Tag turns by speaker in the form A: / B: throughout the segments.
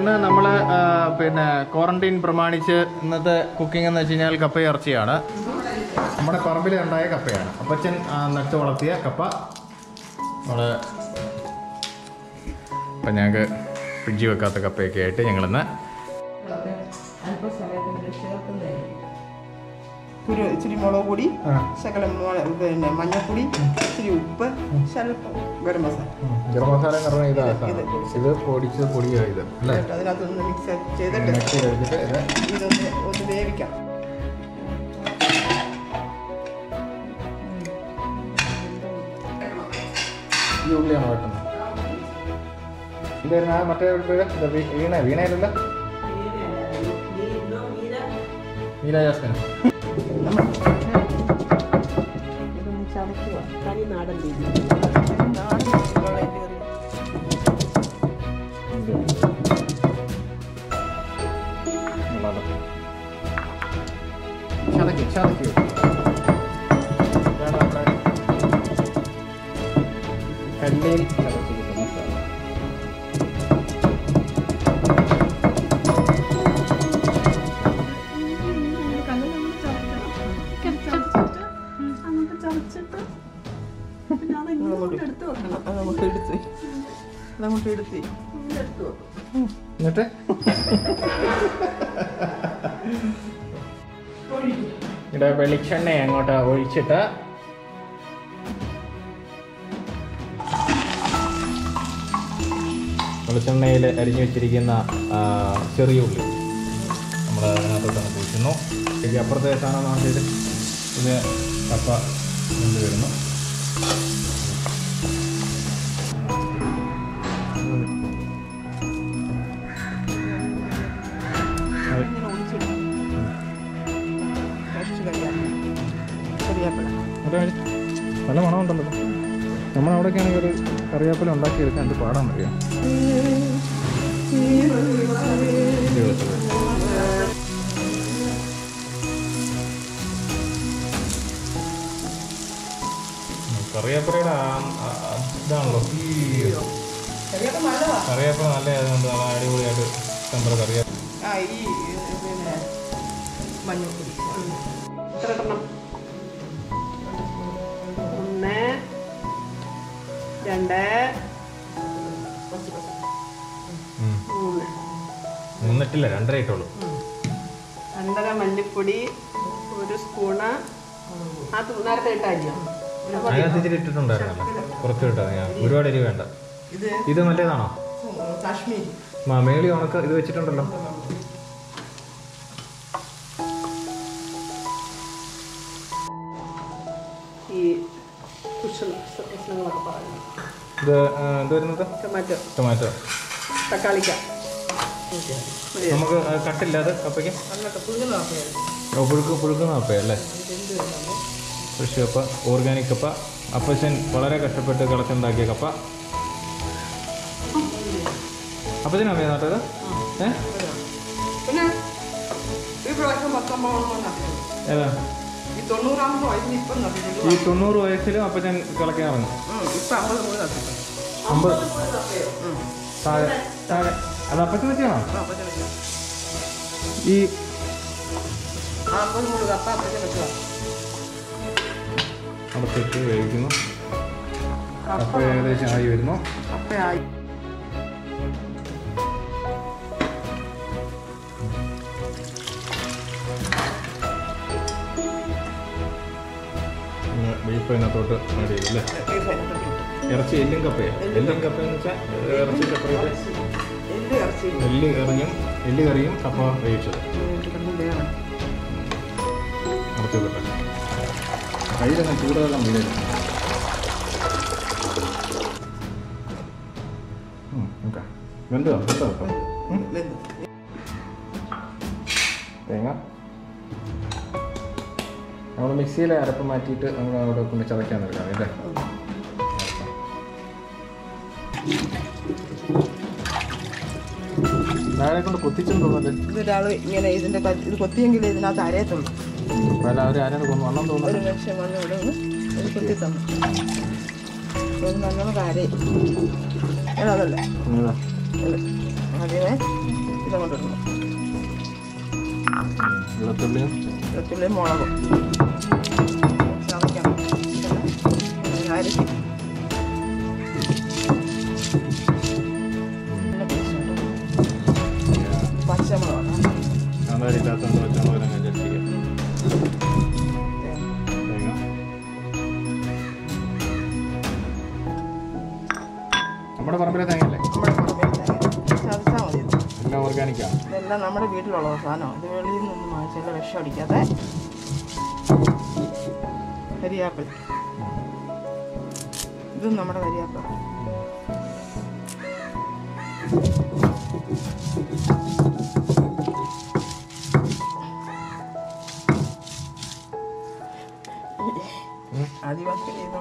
A: ഇന്ന് നമ്മൾ പിന്നെ ക്വാറന്റൈൻ പ്രമാണിച്ച് ഇന്നത്തെ കുക്കിംഗ് എന്ന് വെച്ച് കഴിഞ്ഞാൽ കപ്പ ഇറച്ചിയാണ് നമ്മുടെ പറമ്പിൽ ഉണ്ടായ കപ്പയാണ് അപ്പച്ചൻ ആ, നട്ട് വളർത്തിയ കപ്പ നമ്മൾ ഇപ്പം ഞങ്ങൾക്ക് ഫ്രിഡ്ജിൽ വെക്കാത്ത കപ്പയൊക്കെ ആയിട്ട് ഞങ്ങളിന്ന്
B: അല്പസമയത്തിന് ചേർക്കുന്നതായിരിക്കും ഒരു ഇച്ചിരി മുളക് പൊടി ശകലം മുള- പിന്നെ മഞ്ഞൾപ്പൊടി ഇച്ചിരി ഉപ്പ് സ്വല്പം ഗരം മസാല
A: ഗരം മസാല എന്ന് പറഞ്ഞാൽ ഇതാ
B: ഇത്
A: ഇത് പൊടിച്ചത് പൊടിയാണ് ഇത് അല്ലേ
B: എന്നിട്ട് അതിനകത്തൊന്ന് മിക്സ് ചെയ്തിട്ട്
A: മിക്സ് ചെയ്തിട്ട് ഇത്
B: ഇതൊന്ന് ഒന്ന് വേവിക്കാം
A: ഈ ഉള്ളിയാണ് വെട്ടുന്നത് എന്തായിരുന്നു ആ മറ്റേ പേര് ഇത് വീ- വീണ വീണയിലല്ല നീല ജാസ്മിൻ
B: ഇതൊന്ന് ചതയ്ക്കുക
C: തനി നാടൻ രീതി
B: നാടൻ രീതിയിലുള്ള എൻ്റെ കറി.
A: ചതക്കി ചതക്കി ഇതാണ് നമ്മുടെ കല്ലിൽ ചതച്ച് കിട്ടുന്ന സാധനം
B: അതങ്ങോട്ട് എടുത്ത് വെക്കണം അതങ്ങോട്ട് എടുത്ത് അതങ്ങോട്ട് എടുത്ത് എടുത്ത് വെക്കും
A: എന്നിട്ട് ഇവിടെ വെളിച്ചെണ്ണ അങ്ങോട്ട് ഒഴിച്ചിട്ട് വെളിച്ചെണ്ണയിൽ അരിഞ്ഞു വെച്ചിരിക്കുന്ന ആ, ചെറിയ ഉള്ളി നമ്മൾ അതിനകത്തോട്ട് കുഴിക്കുന്നു ഇത് അപ്പുറത്തെ സാധനം നമുക്ക് ഇത് ഇത് കപ്പ കൊണ്ട് വരുന്നു
B: ഇങ്ങനെ ഒഴിച്ചിടും കുറച്ച് കരിയാപ്പില കരിയാപ്പില
A: ഒരു കാര്യം, നല്ല മണമുണ്ടല്ലോ നമ്മളവിടെയൊക്കെ ആണെങ്കിൽ ഒരു കറിവേപ്പില ഉണ്ടാക്കിയെടുക്കാൻ എന്ത് പാടാൻ അറിയാം കറിവേപ്പിലയുടെ ഇതാണല്ലോ ഈ
B: കരിയാപ്പില നല്ലതാ
A: കറിവേപ്പില നല്ല ആയതുകൊണ്ട് നല്ല അടിപൊളിയായിട്ട് ഇഷ്ടം പോലെ കറിവേപ്പില
B: ആ ഈ ഏ, പിന്നെ മഞ്ഞൾപ്പൊടി
C: എത്ര എണ്ണം ഒന്ന് രണ്ട്
B: കുറച്ച് കുറച്ച്
C: മൂന്ന്
A: നിന്നിട്ടില്ല രണ്ടര ഇട്ടുള്ളൂ
C: രണ്ടര മല്ലിപ്പൊടി ഒരു സ്പൂണ് ആ തു- നേരത്തെ ഇട്ടായിരിക്കും
A: അതിനകത്ത് ഇച്ചിരി ഇട്ടിട്ടുണ്ടായിരുന്നല്ലോ കുറച്ച് ഇട്ടാ ഞാൻ ഒരുപാട് എരി വേണ്ട
B: ഇത്
A: ഇത് മറ്റേതാണോ
B: ഉം, കാശ്മീരി
A: മാ മേളി ഉണക്ക് ഇത് വെച്ചിട്ടുണ്ടല്ലോ
C: ഈ കുഷൻ പ്രശ്നങ്ങളൊക്കെ പറയുന്നത്
A: ഇത് ആ, എന്ത് വരുന്നത്
C: ടൊമാറ്റോ
A: ടൊമാറ്റോ
C: തക്കാളിക്ക
A: നമുക്ക് ആ, കട്ടില്ലാതെ കപ്പയ്ക്ക്
B: നല്ലൊക്കെ പുഴുങ്ങുന്ന കപ്പയായിരുന്നു
A: ഓ, പുഴുക്ക് പുഴുക്കുന്ന കപ്പയല്ലേ ഫ്രഷ് കപ്പ ഓർഗാനിക് കപ്പ അപ്പച്ചൻ വളരെ കഷ്ടപ്പെട്ട് കളച്ചുണ്ടാക്കിയ കപ്പ അപ്പച്ചൻ അമ്മയെ നാട്ടത് ഏ
B: പിന്നെ ഈ പ്രാവശ്യം പത്തൊമ്പത് കൊണ്ടാണ്
A: ഏതാ
B: ഈ തൊണ്ണൂറാമത്തെ വയസ്സിൽ ഇപ്പം
A: ഈ
B: നട്ടിട്ടുള്ളൂ
A: തൊണ്ണൂറ് വയസ്സിലും അപ്പച്ചൻ കളയ്ക്കാൻ ഇറങ്ങും
B: ഇപ്പം അമ്പത് കൂടെ നട്ടിട്ടുണ്ട്
A: അമ്പത് താഴെ താഴെ അത് അപ്പച്ചൻ വെച്ചാണോ
B: അപ്പം അപ്പച്ചൻ വെച്ചു
A: ഈ
B: ആ അമ്പത് കൂടെ കപ്പ അപ്പച്ചൻ വെച്ചതാ
A: അടച്ചിട്ട് വേവിക്കുന്നു
B: കപ്പ
A: കപ്പ ഏകദേശം ആയി വരുന്നു
B: കപ്പയായി
A: പിന്നെ ബീഫ് അതിനകത്തോട്ട് ആഡ് ചെയ്തു അല്ലേ
B: ബീഫ് അതിനകത്തോട്ട് ഇട്ടു.
A: ഇറച്ചി എല്ലും കപ്പയാ എല്ലും കപ്പ എന്ന് വെച്ചാൽ ഇറച്ചി സെപ്പറേറ്റ്
B: എല്ല് ഇറച്ചി
A: എല്ല് കറിയും എല്ല് കറിയും കപ്പ വേവിച്ചത്
B: കിടന്ന് വേണം
A: അടച്ചു വെക്കട്ടെ കയ്യിലങ്ങ് ചൂടുവെള്ളം വീഴരുത് ഉം, ഓക്കെ വെന്തോ വെന്തോ വെക്കാം ഉം.
B: വെന്തു.
A: തേങ്ങ നമ്മൾ മിക്സിയിലെ അരപ്പ് മാറ്റിയിട്ട് നമ്മൾ അവിടെ കൊണ്ട് ചതയ്ക്കാൻ എടുക്കാം അല്ലേ നാളെ കൊണ്ട് കൊത്തിച്ചും തോന്നല്ലേ
B: ഇതൊരാൾ ഇങ്ങനെ ഇതിന്റെ ക- ഇത് കൊത്തിയെങ്കിലേ ഇതിനകത്ത് അരയത്തുള്ളൂ
A: അപ്പോൾ എല്ലാവരും ആരാണ് കൊന്നു വണ്ണം
B: ഒരു
A: തോന്നുന്നു
B: മനുഷ്യൻ വന്ന് ഇവിടെ ഒന്ന് ഒരു കൊത്തി തന്നു ഒരു നല്ലോണം കരയും അതല്ല
A: ഇതാ.
B: ആദ്യമേ ഇതങ്ങോട്ട് ഇടണം
A: വെളുത്തുള്ളിയും
B: വെളുത്തുള്ളി മുളകും ചതയ്ക്കണം പിന്നെ അരച്ച് നല്ല ടേസ്റ്റ് ഉണ്ട് പച്ചമുളകാണ്
A: അതായില്ലാത്ത പച്ചമുളക് ചേർത്തിരിക്കുക തേങ്ങ നമ്മുടെ പറമ്പിലെ തേങ്ങയല്ലേ
B: നമ്മുടെ പറമ്പിൽ ചതച്ചാൽ മതി ഇത്.
A: എല്ലാം ഓർഗാനിക്കാണ്
B: ഇതെല്ലാം നമ്മുടെ വീട്ടിലുള്ള സാധനമാണ് ഇത് വെളിയിൽ നിന്നും വാങ്ങിച്ചില്ല വിഷം അടിക്കാതെ കരിയാപ്പിൾ ഇതും നമ്മുടെ കരിയാപ്പിൾ ആദിവാസി ചെയ്തോ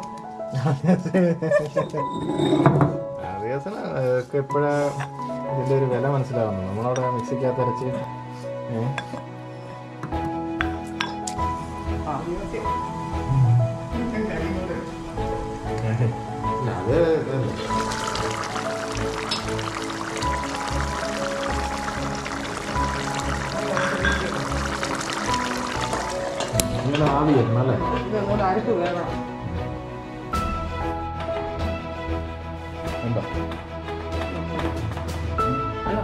A: ആദിവാസിന് ഒക്കെ ഇപ്പോഴാ ഇതിൻ്റെ ഒരു വില മനസ്സിലാവുന്നു നമ്മളവിടെ മിക്സിക്കകത്ത് അരച്ച് ഏ?
B: ആദിവാസി
A: ഇല്ല, അത് ഇതല്ലേ. ഇങ്ങനെ ആവി വരണം അല്ലേ
B: ഇത് അങ്ങോട്ട് അരപ്പ് വേണം
A: ഉണ്ടോ
B: അല്ല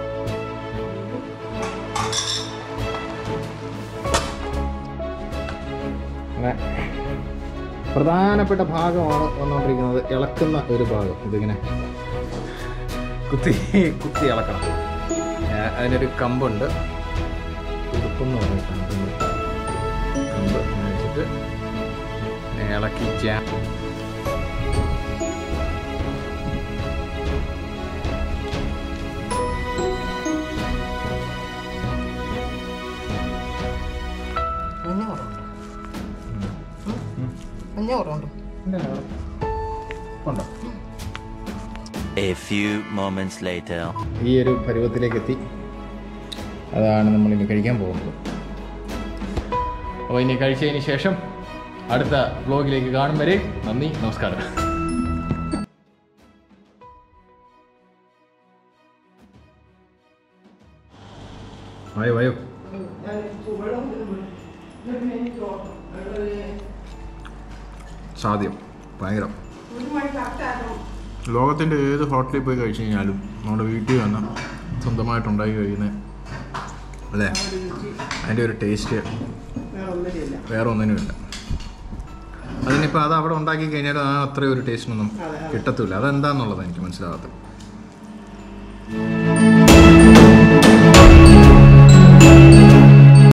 A: അങ്ങനെ പ്രധാനപ്പെട്ട ഭാഗമാണ് വന്നുകൊണ്ടിരിക്കുന്നത് ഇളക്കുന്ന ഒരു ഭാഗം ഇതിങ്ങനെ കുത്തി കുത്തി ഇളക്കണം ഏ, അതിനൊരു കമ്പുണ്ട് ഉടുപ്പെന്ന് പറഞ്ഞിട്ടാണ് ഇതിന് കമ്പ് ഇങ്ങനെ വെച്ചിട്ട് ഇളക്കി ജാ
B: മഞ്ഞ കുറവുണ്ട് മഞ്ഞ കുറവുണ്ട്
A: ഉണ്ടോ
D: A few moments later.
A: ഈ ഒരു പരുവത്തിലേക്ക് എത്തി അതാണ് നമ്മൾ ഇനി കഴിക്കാൻ പോകുന്നത് അപ്പോൾ ഇനി കഴിച്ചതിന് ശേഷം അടുത്ത വ്ലോഗിലേക്ക് കാണും വരെ നന്ദി നമസ്കാരം വായോ വായോ സാധ്യം ഭയങ്കരം ലോകത്തിൻ്റെ ഏത് ഹോട്ടലിൽ പോയി കഴിച്ചു കഴിഞ്ഞാലും നമ്മുടെ വീട്ടിൽ വന്ന് സ്വന്തമായിട്ട് ഉണ്ടാക്കി കഴിയുന്ന അല്ലേ അതിൻ്റെ ഒരു ടേസ്റ്റ്
B: വേറെ ഒന്നുമില്ല
A: വേറെ ഒന്നിനുമില്ല അതിനിപ്പോൾ അത് അവിടെ ഉണ്ടാക്കി കഴിഞ്ഞാൽ ആ അത്രയും ഒരു ടേസ്റ്റിനൊന്നും കിട്ടത്തില്ല അതെന്താന്നുള്ളത് എനിക്ക് മനസ്സിലാകാത്തത്